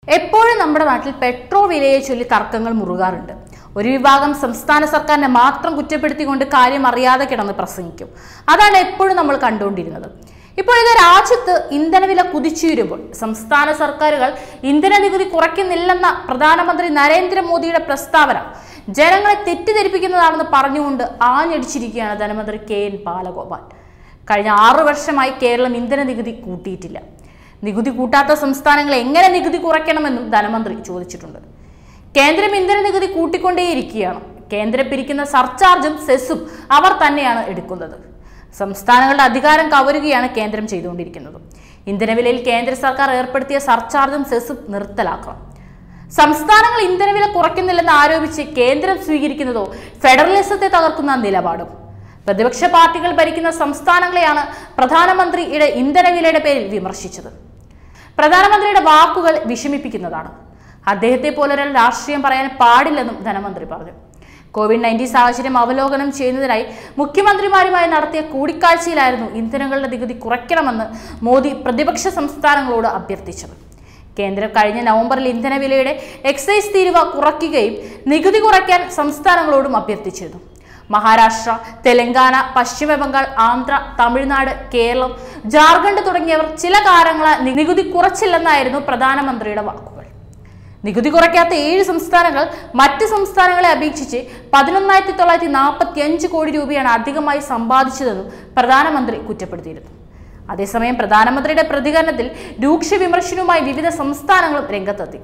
എപ്പോഴും നമ്മുടെ നാട്ടിൽ പെട്രോൾ വിലയെ ചൊല്ലി തർക്കങ്ങൾ മുറുകാറുണ്ട് ഒരു വിഭാഗം സംസ്ഥാന സർക്കാരിനെ മാത്രം കുറ്റപ്പെടുത്തിക്കൊണ്ട് കാര്യം അറിയാതെ കിടന്ന് പ്രസംഗിക്കും അതാണ് എപ്പോഴും നമ്മൾ കണ്ടുകൊണ്ടിരുന്നത് ഇപ്പോൾ ഇത് രാജ്യത്ത് ഇന്ധനവില കുതിച്ചുയരുമ്പോൾ സംസ്ഥാന സർക്കാരുകൾ ഇന്ധന നികുതി കുറയ്ക്കുന്നില്ലെന്ന പ്രധാനമന്ത്രി നരേന്ദ്രമോദിയുടെ പ്രസ്താവന ജനങ്ങളെ തെറ്റിദ്ധരിപ്പിക്കുന്നതാണെന്ന് പറഞ്ഞുകൊണ്ട് ആഞ്ഞടിച്ചിരിക്കുകയാണ് ധനമന്ത്രി കെ എൻ ബാലഗോപാൽ കഴിഞ്ഞ ആറു വർഷമായി കേരളം ഇന്ധന നികുതി കൂട്ടിയിട്ടില്ല നികുതി കൂട്ടാത്ത സംസ്ഥാനങ്ങൾ എങ്ങനെ നികുതി കുറയ്ക്കണമെന്നും ധനമന്ത്രി ചോദിച്ചിട്ടുണ്ട് കേന്ദ്രം ഇന്ധന നികുതി കൂട്ടിക്കൊണ്ടേയിരിക്കുകയാണ് കേന്ദ്രം പിരിക്കുന്ന സർചാർജും സെസ്സും അവർ തന്നെയാണ് എടുക്കുന്നത് സംസ്ഥാനങ്ങളുടെ അധികാരം കവരുകയാണ് കേന്ദ്രം ചെയ്തുകൊണ്ടിരിക്കുന്നത് ഇന്ധനവിലയിൽ കേന്ദ്ര സർക്കാർ ഏർപ്പെടുത്തിയ സർചാർജും സെസ്സും നിർത്തലാക്കണം സംസ്ഥാനങ്ങൾ ഇന്ധനവില കുറയ്ക്കുന്നില്ലെന്ന് ആരോപിച്ച് കേന്ദ്രം സ്വീകരിക്കുന്നതോ ഫെഡറലിസത്തെ തകർക്കുന്ന നിലപാടും പ്രതിപക്ഷ പാർട്ടികൾ ഭരിക്കുന്ന സംസ്ഥാനങ്ങളെയാണ് പ്രധാനമന്ത്രിയുടെ ഇന്ധനവിലയുടെ പേരിൽ വിമർശിച്ചത് പ്രധാനമന്ത്രിയുടെ വാക്കുകൾ വിഷമിപ്പിക്കുന്നതാണ് അദ്ദേഹത്തെ പോലൊരാൾ രാഷ്ട്രീയം പറയാൻ പാടില്ലെന്നും ധനമന്ത്രി പറഞ്ഞു കോവിഡ് നയൻറ്റീൻ സാഹചര്യം അവലോകനം ചെയ്യുന്നതിനായി മുഖ്യമന്ത്രിമാരുമായി നടത്തിയ കൂടിക്കാഴ്ചയിലായിരുന്നു ഇന്ധനങ്ങളുടെ നികുതി കുറയ്ക്കണമെന്ന് മോദി പ്രതിപക്ഷ സംസ്ഥാനങ്ങളോട് അഭ്യർത്ഥിച്ചത് കേന്ദ്രം കഴിഞ്ഞ നവംബറിൽ ഇന്ധനവിലയുടെ എക്സൈസ് തീരുവ കുറയ്ക്കുകയും നികുതി കുറയ്ക്കാൻ സംസ്ഥാനങ്ങളോടും അഭ്യർത്ഥിച്ചിരുന്നു മഹാരാഷ്ട്ര തെലങ്കാന പശ്ചിമ ബംഗാൾ ആന്ധ്ര തമിഴ്നാട് കേരളം ജാർഖണ്ഡ് തുടങ്ങിയവർ ചില കാരണങ്ങളാൽ നികുതി കുറച്ചില്ലെന്നായിരുന്നു പ്രധാനമന്ത്രിയുടെ വാക്കുകൾ നികുതി കുറയ്ക്കാത്ത ഏഴ് സംസ്ഥാനങ്ങൾ മറ്റ് സംസ്ഥാനങ്ങളെ അപേക്ഷിച്ച് പതിനൊന്നായിരത്തി തൊള്ളായിരത്തി നാൽപ്പത്തി അഞ്ച് കോടി രൂപയാണ് അധികമായി സമ്പാദിച്ചതെന്നും പ്രധാനമന്ത്രി കുറ്റപ്പെടുത്തിയിരുന്നു അതേസമയം പ്രധാനമന്ത്രിയുടെ പ്രതികരണത്തിൽ രൂക്ഷ വിമർശനവുമായി വിവിധ സംസ്ഥാനങ്ങളും രംഗത്തെത്തി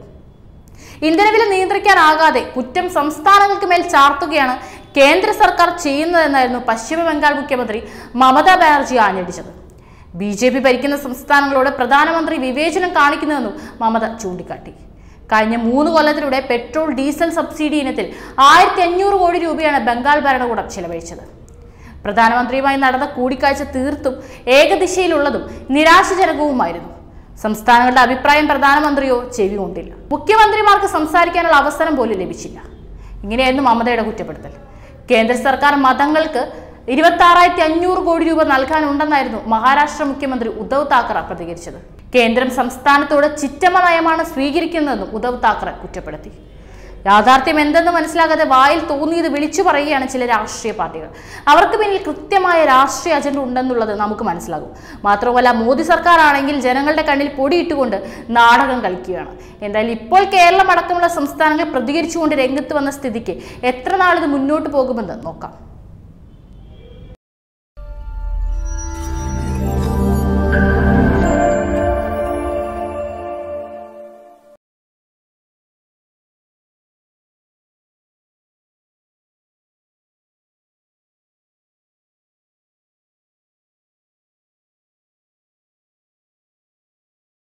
ഇന്ധനവില നിയന്ത്രിക്കാനാകാതെ കുറ്റം സംസ്ഥാനങ്ങൾക്ക് മേൽ ചാർത്തുകയാണ് കേന്ദ്ര സർക്കാർ ചെയ്യുന്നതെന്നായിരുന്നു പശ്ചിമ ബംഗാൾ മുഖ്യമന്ത്രി മമതാ ബാനർജി ആഞ്ഞടിച്ചത് ബി ജെ പി ഭരിക്കുന്ന സംസ്ഥാനങ്ങളോട് പ്രധാനമന്ത്രി വിവേചനം കാണിക്കുന്നുവെന്നും മമത ചൂണ്ടിക്കാട്ടി കഴിഞ്ഞ മൂന്ന് കൊല്ലത്തിലൂടെ പെട്രോൾ ഡീസൽ സബ്സിഡി ഇനത്തിൽ ആയിരത്തി അഞ്ഞൂറ് കോടി രൂപയാണ് ബംഗാൾ ഭരണകൂടം ചെലവഴിച്ചത് പ്രധാനമന്ത്രിയുമായി നടന്ന കൂടിക്കാഴ്ച തീർത്തും ഏകദിശയിലുള്ളതും നിരാശജനകവുമായിരുന്നു സംസ്ഥാനങ്ങളുടെ അഭിപ്രായം പ്രധാനമന്ത്രിയോ ചെവി കൊണ്ടില്ല മുഖ്യമന്ത്രിമാർക്ക് സംസാരിക്കാനുള്ള അവസരം പോലും ലഭിച്ചില്ല ഇങ്ങനെയായിരുന്നു മമതയുടെ കുറ്റപ്പെടുത്തൽ കേന്ദ്ര സർക്കാർ മതങ്ങൾക്ക് ഇരുപത്തി ആറായിരത്തി അഞ്ഞൂറ് കോടി രൂപ നൽകാനുണ്ടെന്നായിരുന്നു മഹാരാഷ്ട്ര മുഖ്യമന്ത്രി ഉദ്ധവ് താക്കറെ പ്രതികരിച്ചത് കേന്ദ്രം സംസ്ഥാനത്തോട് ചിറ്റമ്മ നയമാണ് സ്വീകരിക്കുന്നതെന്നും ഉദ്ധവ് താക്കറെ കുറ്റപ്പെടുത്തി യാഥാർത്ഥ്യം എന്തെന്ന് മനസ്സിലാകാതെ വായിൽ തോന്നിയത് വിളിച്ചു പറയുകയാണ് ചില രാഷ്ട്രീയ പാർട്ടികൾ അവർക്ക് പിന്നിൽ കൃത്യമായ രാഷ്ട്രീയ അജണ്ട ഉണ്ടെന്നുള്ളത് നമുക്ക് മനസ്സിലാകും മാത്രമല്ല മോദി സർക്കാർ ആണെങ്കിൽ ജനങ്ങളുടെ കണ്ണിൽ പൊടിയിട്ടുകൊണ്ട് നാടകം കളിക്കുകയാണ് എന്തായാലും ഇപ്പോൾ കേരളം അടക്കമുള്ള സംസ്ഥാനങ്ങൾ പ്രതികരിച്ചുകൊണ്ട് രംഗത്ത് വന്ന സ്ഥിതിക്ക് എത്ര നാളിത് മുന്നോട്ട് പോകുമെന്ന് നോക്കാം